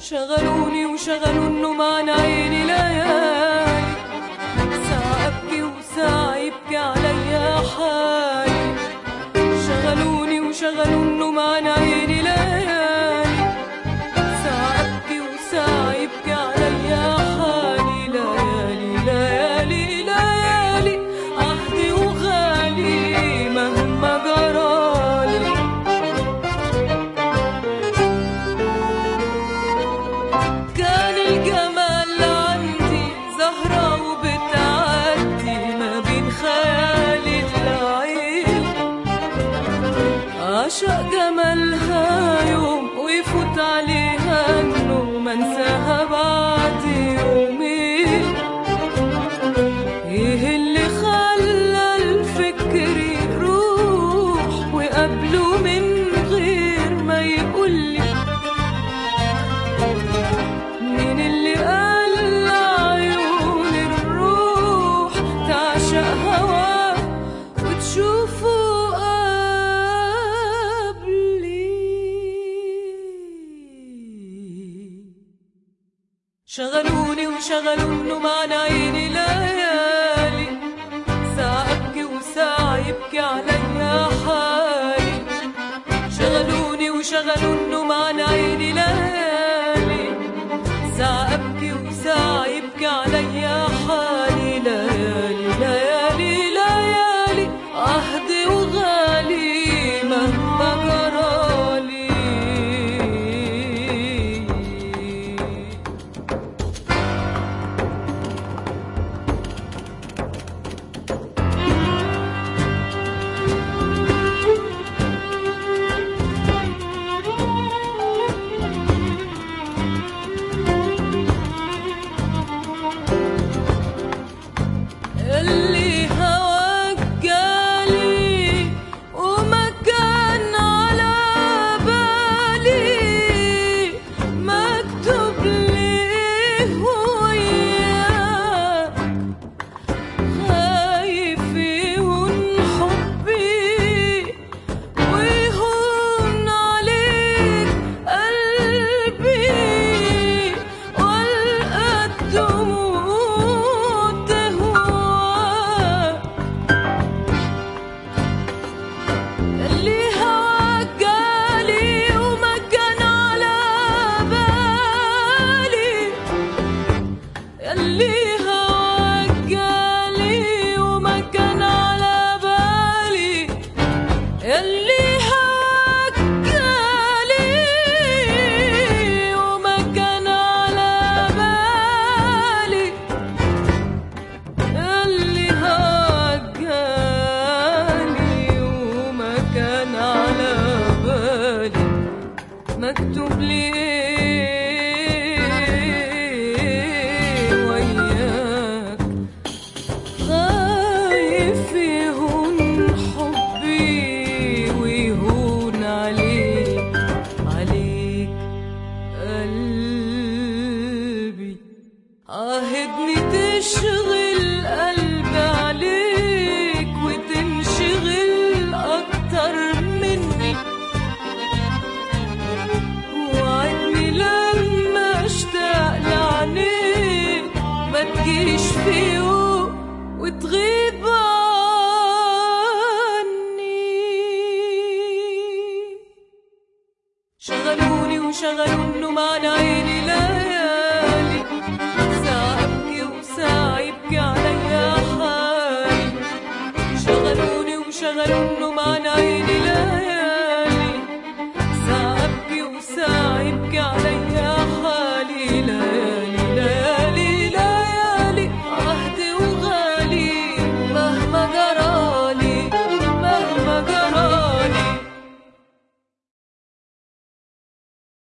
شغلوني وشغلوا النوم عن عيني ليالي ساعة أبكي وساعة يبكي عليا حالي شغلوني وشغلوا النوم عن عيني ليالي ساعة أبكي وساعة يبكي عليا حالي ليالي ليالي ليالي عهدي وغالي مهما جرالي كان الجمال عندي زهرة وبتعدي ما بين خيالي العين عشق جمالها يوم ويفوت عليها النوم انساها بعد يومين ايه اللي خلى الفكر يروح وقبله من غير ما يقولي مين اللي قال عيون الروح تعشق هواه وتشوفه قبلي شغلوني وشغلوا النوم عن عيني ليالي ساعة أبكي وساعة يبكي عليا حالي شغلوني وشغلوا النوم عن عيني ليالي ساعة أبكي وساعة يبكي عليا حالي ليالي ليالي ليالي عهدي وغالي مهما جرالي اللي هواك جالي وما كان على بالي مكتوب ليه وياك خايف يهون حبي ويهون عليك قلبي والقى الدموع تهواك اللي هواك جالي وما كان على بالي اللي هواك جالي وما كان على بالي اللي هواك جالي وما كان على بالي اللي هواك جالي وما كان على بالي مكتوب لي إيه وياك خايف يهون حبي ويهون عليك عليك قلبي عاهدني تشغل قلبي عليك وتنشغل أكتر مني وعدني لما اشتاق لعينيك ما تجيش في يوم وتغيب عني شغلوني وشغلوا النوم عن عيني ليالي ساعة أبكي وساعة يبكي عليا حالي شغلوني وشغلوا النوم عن عيني